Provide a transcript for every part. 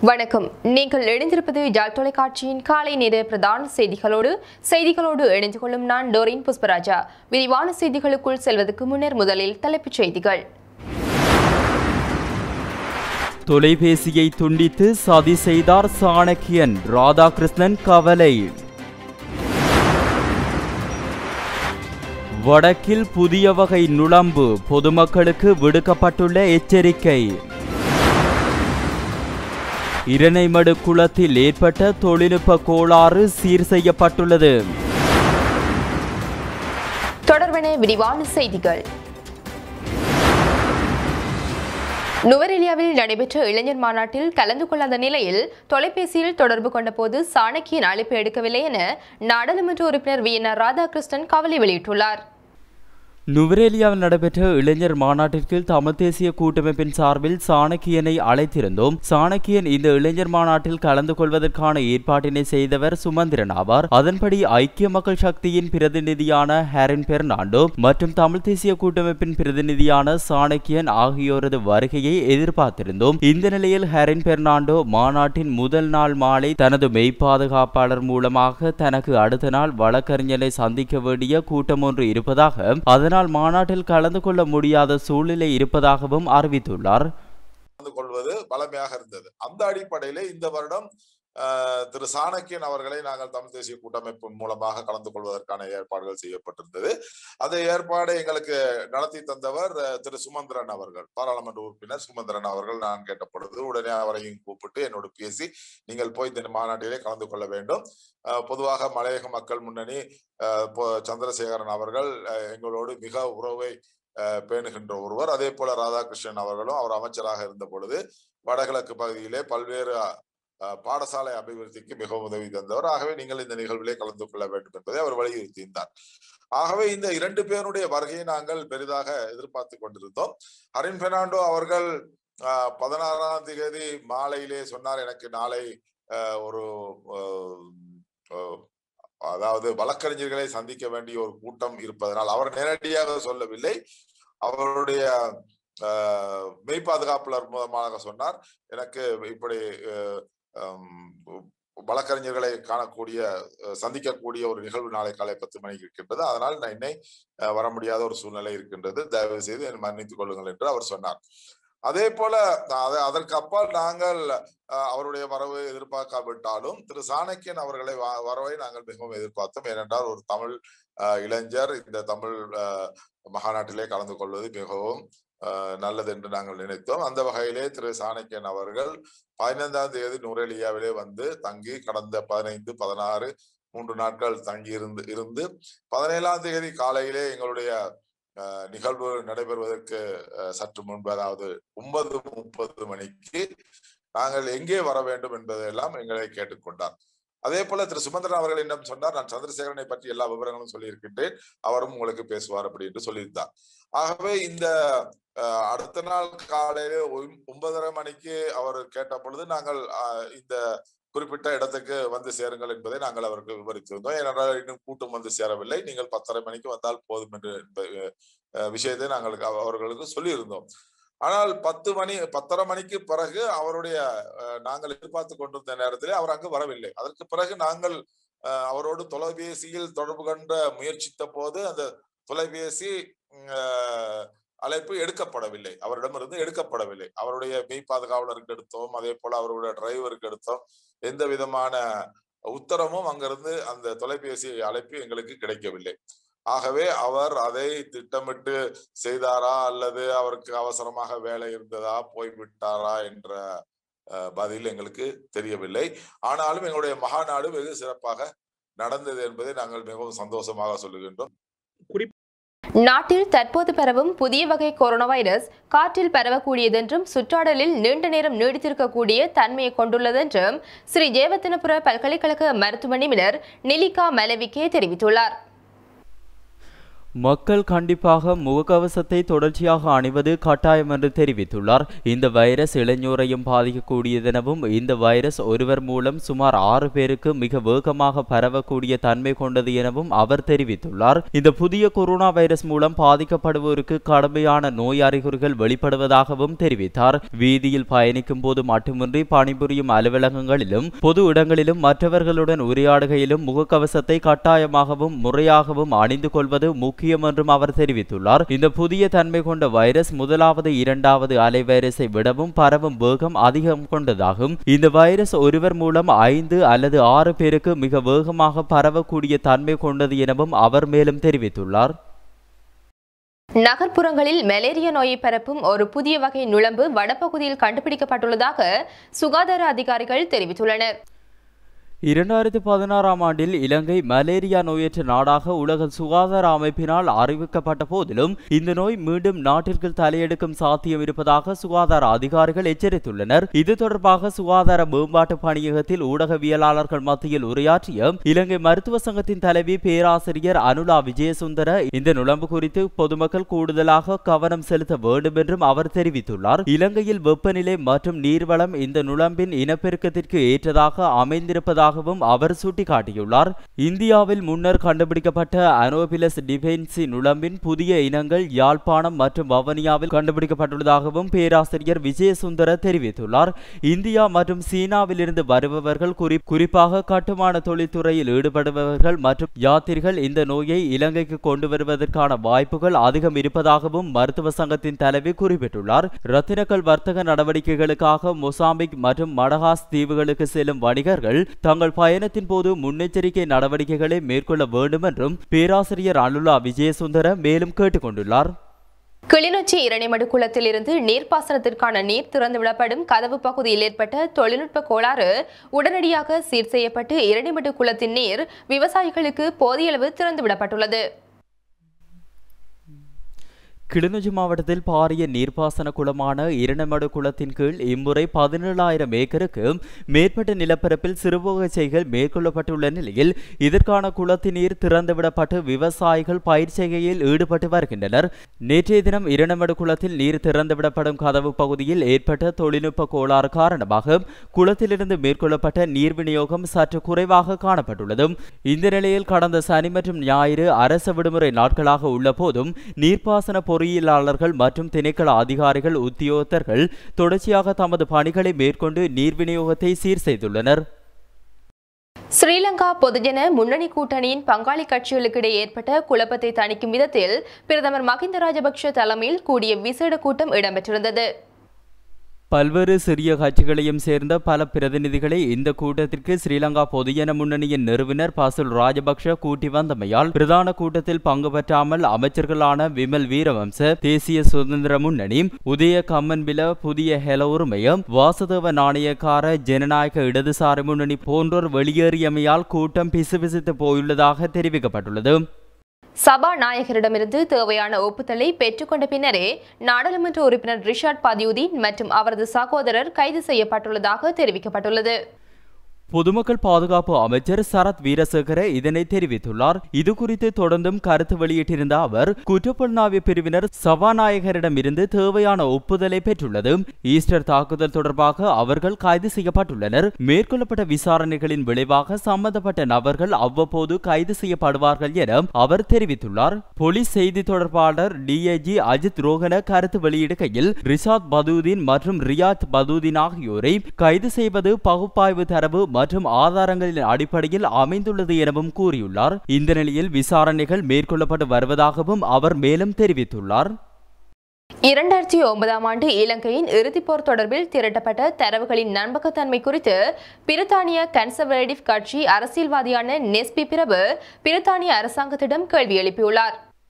வணக்கம் நீங்கள் இணைந்திருப்பது ஜால் தொலைக்காட்சியின் காலை நேர பிரதான செய்திகளோடு செய்திகளோடு இணைந்து கொள்ளும் நான் டோரின் புஷ்பராஜா விரிவான செய்திகளுக்குள் செல்வதற்கு முன்னர் முதலில் தலைப்புச் செய்திகள் தொலைபேசியை துண்டித்து சதி செய்தார் சாணக்கியன் ராதாகிருஷ்ணன் கவலை வடக்கில் புதிய வகை நுளம்பு பொதுமக்களுக்கு விடுக்கப்பட்டுள்ள எச்சரிக்கை இரணைமடு குளத்தில் ஏற்பட்ட தொழில்நுட்ப கோளாறு சீர் செய்யப்பட்டுள்ளது தொடர்பென விரிவான செய்திகள் நுவரெலியாவில் நடைபெற்ற இளைஞர் மாநாட்டில் கலந்து கொள்ளாத நிலையில் தொலைபேசியில் தொடர்பு கொண்டபோது சாணக்கியன் அழைப்பு எடுக்கவில்லை என நாடாளுமன்ற உறுப்பினர் வி என் ராதாகிருஷ்ணன் கவலை வெளியிட்டுள்ளார் நுவரேலியாவில் நடைபெற்ற இளைஞர் மாநாட்டிற்கு தமிழ் தேசிய கூட்டமைப்பின் சார்பில் சாணக்கியனை அழைத்திருந்தோம் சாணக்கியன் இந்த இளைஞர் மாநாட்டில் கலந்து கொள்வதற்கான ஏற்பாட்டினை செய்தவர் சுமந்திரன் ஆவார் அதன்படி ஐக்கிய மக்கள் சக்தியின் பிரதிநிதியான ஹேரன் பெர்னாண்டோ மற்றும் தமிழ் தேசிய கூட்டமைப்பின் பிரதிநிதியான சாணக்கியன் ஆகியோரது வருகையை எதிர்பார்த்திருந்தோம் இந்த நிலையில் ஹேரன் பெர்னாண்டோ மாநாட்டின் முதல் நாள் மாலை தனது மெய்ப்பாதுகாப்பாளர் மூலமாக தனக்கு அடுத்த நாள் வழக்கறிஞரை சந்திக்க வேண்டிய கூட்டம் ஒன்று இருப்பதாக அதனால் மாநாட்டில் கலந்து கொள்ள முடியாத சூழ்நிலை இருப்பதாகவும் அறிவித்துள்ளார் கலந்து கொள்வது பலமையாக இருந்தது அந்த அடிப்படையிலே இந்த வருடம் ஆஹ், திரு சாணக்கியன் அவர்களை நாங்கள் தமிழ் தேசிய கூட்டமைப்பு மூலமாக கலந்து கொள்வதற்கான ஏற்பாடுகள் செய்யப்பட்டிருந்தது அந்த ஏற்பாடை எங்களுக்கு நடத்தி தந்தவர் அஹ், திரு சுமந்திரன் அவர்கள் பாராளுமன்ற உறுப்பினர் சுமந்திரன் அவர்கள் நான் கேட்ட பொழுது உடனே அவரையும் கூப்பிட்டு என்னோடு பேசி நீங்கள் போய் இந்த மாநாட்டிலே கலந்து கொள்ள வேண்டும் அஹ், பொதுவாக மலையக மக்கள் முன்னணி அஹ், பொ- சந்திரசேகரன் அவர்கள் அஹ், எங்களோடு மிக உறவை அஹ், பேணுகின்ற ஒருவர் அதே போல ராதாகிருஷ்ணன் அவர்களும் அவர் அமைச்சராக இருந்த பொழுது வடகிழக்கு பகுதியிலே பல்வேறு அஹ், பாடசாலை அபிவிருத்திக்கு மிகவும் உதவி தந்தவர் ஆகவே நீங்கள் இந்த நிகழ்விலே கலந்து கொள்ள வேண்டும் என்பதை அவர் வலியுறுத்தியிருந்தார் ஆகவே இந்த இரண்டு பேருடைய வருகையை நாங்கள் பெரிதாக எதிர்பார்த்து கொண்டிருந்தோம் ஹரின் பெர்னாண்டோ அவர்கள் அஹ், பதினாறாம் தேதி மாலையிலே சொன்னார் எனக்கு நாளை அஹ், ஒரு அஹ், அஹ், அதாவது வழக்கறிஞர்களை சந்திக்க வேண்டிய ஒரு கூட்டம் இருப்பதனால் அவர் நேரடியாக சொல்லவில்லை அவருடைய ஆஹ், மெய் பாதுகாப்பாளர் மூலமாக சொன்னார் எனக்கு இப்படி ஆஹ், ஹம், வழக்கறிஞர்களை காணக்கூடிய அஹ், சந்திக்கக்கூடிய ஒரு நிகழ்வு நாளை காலை பத்து மணிக்கு இருக்கின்றது அதனால் நான் என்னை அஹ், வர முடியாத ஒரு சூழ்நிலை இருக்கின்றது தயவு செய்து என்னை மன்னித்துக் கொள்ளுங்கள் என்று அவர் சொன்னார் அதே போல அத- அதற்கு அப்பால் நாங்கள் அஹ், அவருடைய வரவு எதிர்பார்க்காவிட்டாலும் திரு சாணக்கியன் அவர்களை வ- வரவை நாங்கள் மிகவும் எதிர்பார்த்தோம் ஏனென்றால் ஒரு தமிழ் அஹ், இளைஞர் இந்த தமிழ் அஹ், மகாநாட்டிலே கலந்து கொள்வது மிகவும் அஹ், நல்லது என்று நாங்கள் நினைத்தோம் அந்த வகையிலே திரு சாணக்கியன் அவர்கள் பதினைந்தாம் தேதி நுரேலியாவிலே வந்து தங்கி கடந்த பதினைந்து பதினாறு மூன்று நாட்கள் தங்கி இருந்து இருந்து பதினேழாம் தேதி காலையிலே எங்களுடைய அஹ், நிகழ்வு நடைபெறுவதற்கு அஹ், சற்று முன்பு அதாவது ஒன்பது முப்பது மணிக்கு நாங்கள் எங்கே வர வேண்டும் என்பதையெல்லாம் எங்களை கேட்டுக்கொண்டார் அதே போல திரு சுமந்திரன் அவர்கள் என்ன சொன்னார் நான் சந்திரசேகரனை பற்றி எல்லா விவரங்களும் சொல்லியிருக்கின்றேன் அவரும் உங்களுக்கு பேசுவார் அப்படி என்று சொல்லியிருந்தார் ஆகவே இந்த அஹ், அடுத்த நாள் காலையில ஒம்- ஒன்பதரை மணிக்கு அவர் கேட்ட பொழுது நாங்கள் அஹ், இந்த குறிப்பிட்ட இடத்துக்கு வந்து சேருங்கள் என்பதை நாங்கள் அவருக்கு விவரித்திருந்தோம் ஏனென்றால் இன்னும் கூட்டம் வந்து சேரவில்லை நீங்கள் பத்தரை மணிக்கு வந்தால் போதும் என்று என்ப- அஹ், விஷயத்தை நாங்கள் அவ- அவர்களுக்கு சொல்லியிருந்தோம் ஆனால் பத்து மணி பத்தரை மணிக்கு பிறகு அவருடைய அஹ், நாங்கள் எதிர்பார்த்து கொண்டிருந்த நேரத்திலே அவர் அங்கு வரவில்லை அதற்கு பிறகு நாங்கள் அஹ், அவரோடு தொலைபேசியில் தொடர்பு கொண்ட முயற்சித்த போது அந்த தொலைபேசி உம், அஹ், அழைப்பு எடுக்கப்படவில்லை அவரிடமிருந்து எடுக்கப்படவில்லை அவருடைய மெய் பாதுகாவலருக்கு எடுத்தோம் அதே போல அவருடைய டிரைவருக்கு எடுத்தோம் எந்த விதமான உத்தரவும் அங்கிருந்து அந்த தொலைபேசி அழைப்பு எங்களுக்கு கிடைக்கவில்லை ஆகவே அவர் அதை திட்டமிட்டு செய்தாரா அல்லது அவருக்கு அவசரமாக வேலை இருந்ததா போய்விட்டாரா என்ற அஹ், பதில் எங்களுக்கு தெரியவில்லை ஆனாலும் எங்களுடைய மகாநாடு வெகு சிறப்பாக நடந்தது என்பதை நாங்கள் மிகவும் சந்தோஷமாக சொல்லுகின்றோம் நாட்டில் தற்போது பரவும் புதிய வகை கொரோனா வைரஸ் காற்றில் பரவக்கூடியதென்றும் சுற்றாடலில் நீண்ட நேரம் நீடித்திருக்கக்கூடிய தன்மையை கொண்டுள்ளதென்றும் ஸ்ரீ ஜெயவர்த்தனபுர பல்கலைக்கழக மருத்துவ நிபுணர் நிலிகா மலவிகே தெரிவித்துள்ளார் மக்கள் கண்டிப்பாக முகக்கவசத்தை தொடர்ச்சியாக அணிவது கட்டாயம் என்று தெரிவித்துள்ளார் இந்த வைரஸ் இளைஞரையும் பாதிக்கக்கூடியதெனவும் இந்த வைரஸ் ஒருவர் மூலம் சுமார் ஆறு பேருக்கு மிக வேகமாக பரவக்கூடிய தன்மை கொண்டது எனவும் அவர் தெரிவித்துள்ளார் இந்த புதிய கொரோனா வைரஸ் மூலம் பாதிக்கப்படுவோருக்கு கடுமையான நோய் அறிகுறிகள் வெளிப்படுவதாகவும் தெரிவித்தார் வீதியில் பயணிக்கும் போது மட்டுமின்றி பணிபுரியும் அலுவலகங்களிலும் பொது இடங்களிலும் மற்றவர்களுடன் உரையாடுகையிலும் முகக்கவசத்தை கட்டாயமாகவும் முறையாகவும் அணிந்து கொள்வது முக்கியம் என்றும் அவர் தெரிவித்துள்ளார் இந்த புதிய தன்மை கொண்ட வைரஸ் முதலாவது இரண்டாவது அலை வைரஸை விடவும் பரவும் வேகம் அதிகம் கொண்டதாகும் இந்த வைரஸ் ஒருவர் மூலம் ஐந்து அல்லது ஆறு பேருக்கு மிக வேகமாக பரவக்கூடிய தன்மை கொண்டது எனவும் அவர் மேலும் தெரிவித்துள்ளார் நகர்ப்புறங்களில் மலேரியா நோயை பரப்பும் ஒரு புதிய வகை நுளம்பு வடபகுதியில் கண்டுபிடிக்கப்பட்டுள்ளதாக சுகாதார அதிகாரிகள் தெரிவித்துள்ளனர் இரண்டாயிரத்தி பதினாறாம் ஆண்டில் இலங்கை மலேரியா நோயற்ற நாடாக உலக சுகாதார அமைப்பினால் அறிவிக்கப்பட்ட போதிலும் இந்த நோய் மீண்டும் நாட்டிற்கு தலையெடுக்கும் சாத்தியம் இருப்பதாக சுகாதார அதிகாரிகள் எச்சரித்துள்ளனர் இது தொடர்பாக சுகாதார மேம்பாட்டு பணியகத்தில் ஊடகவியலாளர்கள் மத்தியில் உரையாற்றிய இலங்கை மருத்துவ சங்கத்தின் தலைவி பேராசிரியர் அனுலா விஜயசுந்தர இந்த நுழம்பு குறித்து பொதுமக்கள் கூடுதலாக கவனம் செலுத்த வேண்டும் என்றும் அவர் தெரிவித்துள்ளார் இலங்கையில் வெப்பநிலை மற்றும் நீர்வளம் இந்த நுழம்பின் இனப்பெருக்கத்திற்கு ஏற்றதாக அமைந்திருப்பதாக உள்ளதாகவும் அவர் சுட்டிக்காட்டியுள்ளார் இந்தியாவில் முன்னர் கண்டுபிடிக்கப்பட்ட அனோபிலஸ் டிபென்சி நுழம்பின் புதிய இனங்கள் யாழ்ப்பாணம் மற்றும் வவனியாவில் கண்டுபிடிக்கப்பட்டுள்ளதாகவும் பேராசிரியர் விஜயசுந்தர தெரிவித்துள்ளார் இந்தியா மற்றும் சீனாவிலிருந்து வருபவர்கள் குறி குறிப்பாக கட்டுமான தொழில்துறையில் ஈடுபடுபவர்கள் மற்றும் யாத்திரிகள் இந்த நோயை இலங்கைக்கு கொண்டு வருவதற்கான வாய்ப்புகள் அதிகம் இருப்பதாகவும் மருத்துவ சங்கத்தின் தலைவி குறிப்பிட்டுள்ளார் ரத்தினக்கல் வர்த்தக நடவடிக்கைகளுக்காக மொசாம்பிக் மற்றும் மடகாஸ் தீவுகளுக்கு செல்லும் வணிகர்கள் தங்கள் பயணத்தின் போது முன்னெச்சரிக்கை நடவடிக்கைகளை மேற்கொள்ள வேண்டும் என்றும் பேராசிரியர் அனுலா விஜயசுந்தர மேலும் கேட்டுக்கொண்டுள்ளார் கிளிநொச்சி இரணைமடு குளத்தில் இருந்து நீர்ப்பாசனத்திற்கான நீர் திறந்துவிடப்படும் கதவு பகுதியில் ஏற்பட்ட தொழில்நுட்ப கோளாறு உடனடியாக சீர் செய்யப்பட்டு இரணைமடு குளத்தின் நீர் விவசாயிகளுக்கு போதிய அளவு திறந்துவிடப்பட்டுள்ளது கிளிநொச்சி மாவட்டத்தில் பாரிய நீர்ப்பாசன குளமான இரண்டமடு குளத்தின் கீழ் இம்முறை பதினேழாயிரம் ஏக்கருக்கு மேற்பட்ட நிலப்பரப்பில் சிறுபோகச்சைகள் மேற்கொள்ளப்பட்டுள்ள நிலையில் இதற்கான குளத்தின் நீர் திறந்துவிடப்பட்டு விவசாயிகள் பயிர் செய்கையில் ஈடுபட்டு வருகின்றனர் நேற்றைய தினம் இரண்டமடு குளத்தில் நீர் திறந்துவிடப்படும் கதவு பகுதியில் ஏற்பட்ட தொழில்நுட்ப கோளாறு காரணமாக குளத்திலிருந்து மேற்கொள்ளப்பட்ட நீர் விநியோகம் சற்று குறைவாக காணப்பட்டுள்ளது இந்த நிலையில் கடந்த சனி மற்றும் ஞாயிறு அரச விடுமுறை நாட்களாக உள்ள போதும் நீர்ப்பாசன பொறியியலாளர்கள் மற்றும் திணைக்கள அதிகாரிகள் உத்தியோகத்தர்கள் தொடர்ச்சியாக தமது பணிகளை மேற்கொண்டு நீர் விநியோகத்தை சீர் செய்துள்ளனர் ஸ்ரீலங்கா பொதுஜன முன்னணி கூட்டணியின் பங்காளி கட்சிகளுக்கிடையே ஏற்பட்ட குழப்பத்தை தணிக்கும் விதத்தில் பிரதமர் மகிந்த ராஜபக்ஷ தலைமையில் கூடிய விசேட கூட்டம் இடம்பெற்றிருந்தது பல்வேறு சிறிய கட்சிகளையும் சேர்ந்த பல பிரதிநிதிகளை இந்த கூட்டத்திற்கு ஸ்ரீலங்கா பொதுஜன முன்னணியின் நிறுவனர் பாசுல் ராஜபக்ஷ கூட்டி வந்தமையால் பிரதான கூட்டத்தில் பங்கு பெற்றாமல் அமைச்சர்களான விமல் வீரவம்ச தேசிய சுதந்திர முன்னணி உதய கம்மன்பில புதிய ஹெல உரிமையம் வாசுதேவ நாணயக்கார ஜனநாயக இடதுசாரி முன்னணி போன்றோர் வெளியேறியமையால் கூட்டம் பிசுபிசுத்து போயுள்ளதாக தெரிவிக்கப்பட்டுள்ளது சபாநாயகரிடமிருந்து தேவையான ஒப்புதலை பெற்றுக்கொண்ட பின்னரே நாடாளுமன்ற உறுப்பினர் ரிஷாட் பதியுதீன் மற்றும் அவரது சகோதரர் கைது செய்யப்பட்டுள்ளதாக தெரிவிக்கப்பட்டுள்ளது பொதுமக்கள் பாதுகாப்பு அமைச்சர் சரத் வீரசேகர இதனை தெரிவித்துள்ளார் இது குறித்து தொடர்ந்தும் கருத்து வெளியிட்டிருந்த அவர் குற்றப்புலனாய்வு பிரிவினர் சபாநாயகரிடமிருந்து தேவையான ஒப்புதலை பெற்றுள்ளது ஈஸ்டர் தாக்குதல் தொடர்பாக அவர்கள் கைது செய்யப்பட்டுள்ளனர் மேற்கொள்ளப்பட்ட விசாரணைகளின் விளைவாக சம்பந்தப்பட்ட நபர்கள் அவ்வப்போது கைது செய்யப்படுவார்கள் என அவர் தெரிவித்துள்ளார் போலீஸ் செய்தி தொடர்பாளர் டிஐஜி அஜித் ரோகன கருத்து வெளியிடுகையில் ரிஷாத் பதூதீன் மற்றும் ரியாத் பதூதீன் ஆகியோரை கைது செய்வது பகுப்பாய்வு தரவு மற்றும் ஆதாரங்களின் அடிப்படையில் அமைந்துள்ளது எனவும் கூறியுள்ளார் இந்த நிலையில் விசாரணைகள் மேற்கொள்ளப்பட்டு வருவதாகவும் அவர் மேலும் தெரிவித்துள்ளார் இரண்டாயிரத்தி ஒன்பதாம் ஆண்டு இலங்கையின் இறுதிப் போர் தொடர்பில் திரட்டப்பட்ட தரவுகளின் நம்பகத்தன்மை குறித்து பிரித்தானிய கன்சர்வேட்டிவ் கட்சி அரசியல்வாதியான நெஸ்பி பிரபு பிரித்தானிய அரசாங்கத்திடம் கேள்வி எழுப்பியுள்ளார்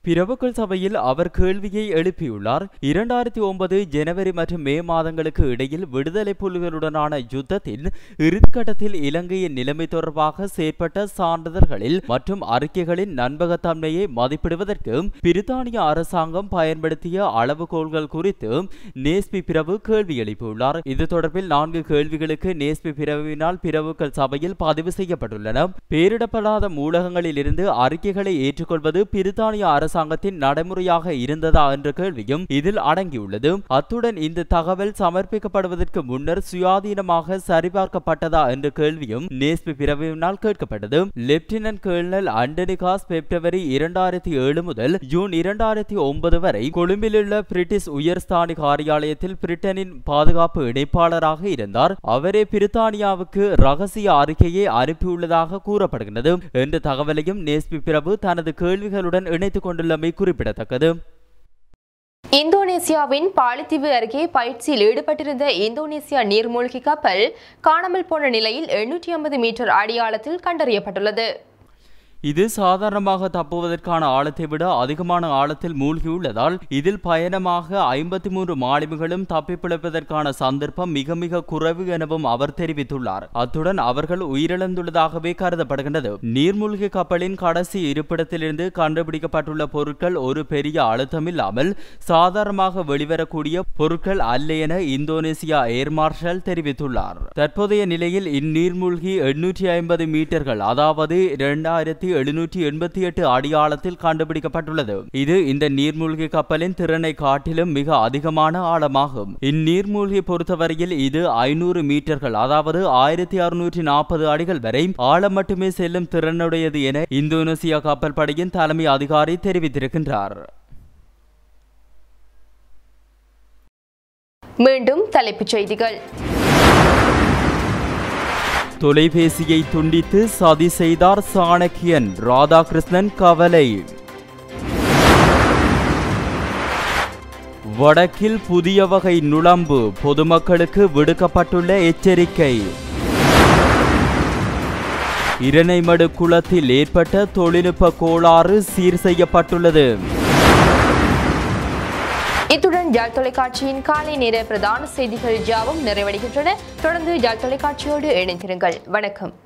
பிரபுக்கள் சபையில் அவர் கேள்வியை எழுப்பியுள்ளார் இரண்டாயிரத்தி ஒன்பது ஜனவரி மற்றும் மே மாதங்களுக்கு இடையில் விடுதலை புலிகளுடனான யுத்தத்தின் இறுதிக்கட்டத்தில் இலங்கையின் நிலைமை தொடர்பாக செயற்பட்ட சான்றிதழ்களில் மற்றும் அறிக்கைகளின் நம்பகத்தன்மையை மதிப்பிடுவதற்கு பிரித்தானிய அரசாங்கம் பயன்படுத்திய அளவுகோல்கள் குறித்து நேஸ்பி பிரபு கேள்வி எழுப்பியுள்ளார் இது தொடர்பில் நான்கு கேள்விகளுக்கு நேஸ்பி பிரபுவினால் பிரபுக்கள் சபையில் பதிவு செய்யப்பட்டுள்ளன பெயரிடப்படாத மூலகங்களில் இருந்து அறிக்கைகளை ஏற்றுக்கொள்வது பிரித்தானிய அரசாங்கத்தின் நடைமுறையாக இருந்ததா என்ற கேள்வியும் இதில் அடங்கியுள்ளது அத்துடன் இந்த தகவல் சமர்ப்பிக்கப்படுவதற்கு முன்னர் சுயாதீனமாக சரிபார்க்கப்பட்டதா என்ற கேள்வியும் நேஸ்பி பிரிவினால் கேட்கப்பட்டது லெப்டினன்ட் கர்னல் அண்டனிகாஸ் பிப்ரவரி இரண்டாயிரத்தி ஏழு முதல் ஜூன் இரண்டாயிரத்தி ஒன்பது வரை கொழும்பிலுள்ள பிரிட்டிஷ் உயர்ஸ்தானி காரியாலயத்தில் பிரிட்டனின் பாதுகாப்பு இணைப்பாளராக இருந்தார் அவரே பிரித்தானியாவுக்கு ரகசிய அறிக்கையை அனுப்பியுள்ளதாக கூறப்படுகிறது என்ற தகவலையும் நேஸ்பி பிரபு தனது கேள்விகளுடன் இணைத்துக் கொண்டுள்ளமை குறிப்பிடத்தக்கது இந்தோனேசியாவின் பாலித்தீவு அருகே பயிற்சியில் ஈடுபட்டிருந்த இந்தோனேசியா நீர்மூழ்கி கப்பல் காணாமல் போன நிலையில் எண்ணூற்றி ஐம்பது மீட்டர் அடியாழத்தில் கண்டறியப்பட்டுள்ளது இது சாதாரணமாக தப்புவதற்கான ஆழத்தை விட அதிகமான ஆழத்தில் மூழ்கியுள்ளதால் இதில் பயணமாக ஐம்பத்தி மூன்று மாலுமிகளும் தப்பிப்பிழைப்பதற்கான சந்தர்ப்பம் மிக மிக குறைவு எனவும் அவர் தெரிவித்துள்ளார் அத்துடன் அவர்கள் உயிரிழந்துள்ளதாகவே கருதப்படுகின்றது நீர்மூழ்கி கப்பலின் கடைசி இருப்பிடத்திலிருந்து கண்டுபிடிக்கப்பட்டுள்ள பொருட்கள் ஒரு பெரிய அழுத்தமில்லாமல் சாதாரணமாக வெளிவரக்கூடிய பொருட்கள் அல்ல என இந்தோனேசியா ஏர் மார்ஷல் தெரிவித்துள்ளார் தற்போதைய நிலையில் இந்நீர்மூழ்கி எண்ணூற்றி ஐம்பது மீட்டர்கள் அதாவது இரண்டாயிரத்தி எழுநூற்றி எண்பத்தி எட்டு அடியாழத்தில் கண்டுபிடிக்கப்பட்டுள்ளது இது இந்த நீர்மூழ்கி கப்பலின் திறனை காட்டிலும் மிக அதிகமான ஆழமாகும் இந்நீர்மூழ்கி பொறுத்தவரையில் இது ஐநூறு மீட்டர்கள் அதாவது ஆயிரத்தி அறுநூற்றி நாற்பது அடிகள் வரை ஆழம் மட்டுமே செல்லும் திறனுடையது என இந்தோனேசியா கப்பல் படையின் தலைமை அதிகாரி தெரிவித்திருக்கின்றார் மீண்டும் தலைப்புச் செய்திகள் தொலைபேசியை துண்டித்து சதி செய்தார் சாணக்கியன் ராதாகிருஷ்ணன் கவலை வடக்கில் புதிய வகை நுளம்பு பொதுமக்களுக்கு விடுக்கப்பட்டுள்ள எச்சரிக்கை இரணைமடு குளத்தில் ஏற்பட்ட தொழில்நுட்ப கோளாறு சீர் செய்யப்பட்டுள்ளது இத்துடன் ஜால் தொலைக்காட்சியின் காலை நேர பிரதான செய்திகள் யாவும் நிறைவடைகின்றன தொடர்ந்து ஜால் தொலைக்காட்சியோடு இணைந்திருங்கள் வணக்கம்